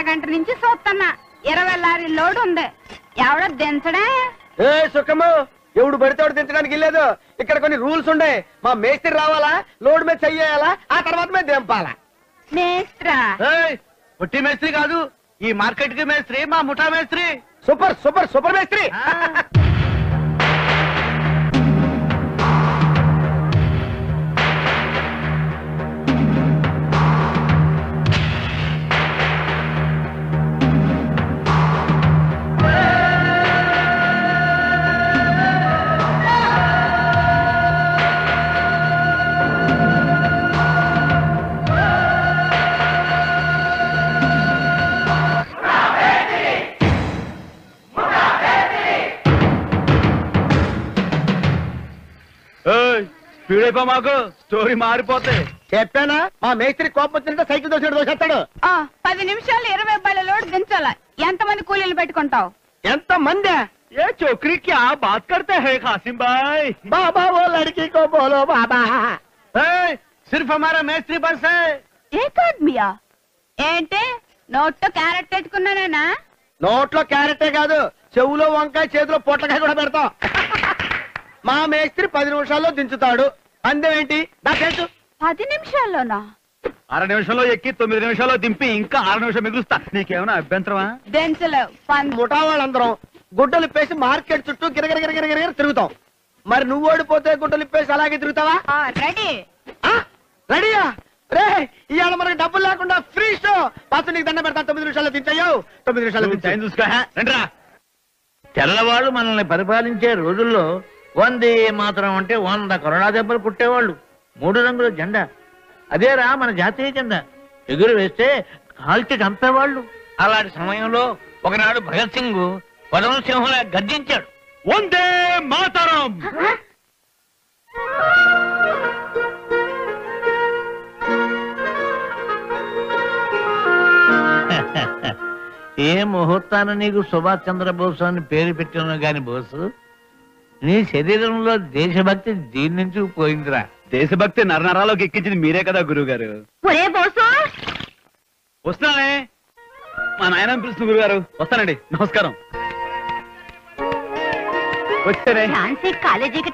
అరగంట నుంచి చూస్తున్నా ఇరవై లారీ లోడ్ ఉంది ఎవడో దించడే ఏ సుఖము ఎవడు పడితే వాడు దించడానికి వెళ్ళలేదు ఇక్కడ కొన్ని రూల్స్ ఉన్నాయి మా మేస్త్రి రావాలా లోడ్ మీద చెయ్యాలా ఆ తర్వాత మీద దింపాలా మేస్త్రా పుట్టి మేస్త్రి కాదు ఈ మార్కెట్ కి మేస్త్రి మా ముఠా మేస్త్రి సూపర్ సూపర్ సూపర్ మేస్త్రి స్పీడ్ అయిపో మాకు స్టోరీ మారిపోతే చెప్పానా మా మేస్త్రి కోపం వచ్చినట్టు సైకిల్ దోసాడు దోసేస్తాడు ఆ, పది నిమిషాలు ఇరవై బళ్ళ లోడ్ దించాల ఎంతమంది కూలీలు పెట్టుకుంటావు ఎంత మందే ఏ చోకరీ క్యా బాత్ కర్తే హై ఖాసిం భాయ్ బాబా ఓ లड़की को बोलो బాబా సిర్ఫ్ హమారా మేస్త్రి బస్ హై ఏకాద్మియా ఏంటి నోట్లో క్యారెట్ పెట్టుకున్నానేనా నోట్లో క్యారెటే కాదు చెవులో వంకాయ చేతిలో పొట్లకాయ కూడా పెడతాం మా మేస్త్రి పది నిమిషాల్లో దించుతాడు అందేంటి నా తెలుసు పది నిమిషాల్లోనా అర నిమిషంలో ఎక్కి తొమ్మిది నిమిషాల్లో దింపి ఇంకా ఆరు నిమిషం మిగులుస్తా నీకేమైనా అభ్యంతరమా దించలేవు పన్- ముఠా వాళ్ళందరం గుడ్డలు ఇప్పేసి మార్కెట్ చుట్టూ గిరగిర గిరగిర గిరగిర తిరుగుతాం మరి నువ్వు ఓడిపోతే గుడ్డలు ఇప్పేసి అలాగే తిరుగుతావా ఆ, రెడీ ఆ? రెడీయా రే ఇవాళ మనకి డబ్బులు లేకుండా ఫ్రీ షో పాత నీకు దండ పెడతా తొమ్మిది నిమిషాల్లో దించాయో తొమ్మిది నిమిషాల్లో టైం దించాయి చూసుకో హే, రండిరా తెల్లవాళ్ళు మనల్ని పరిపాలించే రోజుల్లో వందే మాత్రం అంటే వంద కరోనా దెబ్బలు పుట్టేవాళ్ళు మూడు రంగుల జెండా అదేరా మన జాతీయ జెండా ఎగురు వేస్తే కాల్చి చంపేవాళ్ళు అలాంటి సమయంలో ఒకనాడు భగత్ సింగ్ పదవ సింహంలా గర్జించాడు వందే మాతరం ఏ ముహూర్తాన నీకు సుభాష్ చంద్రబోస్ అని పేరు పెట్టిన గాని బోసు నీ శరీరంలో దేశభక్తి దీని నుంచి పోయిందిరా దేశభక్తి నరనరాలోకి ఎక్కించింది మీరే కదా గురువు గారు ఒరే బోసు వస్తున్నానే మా నాయన పిలుస్తుంది గురువు గారు వస్తానండి నమస్కారం వచ్చారే ఝాన్సీ కాలేజీకి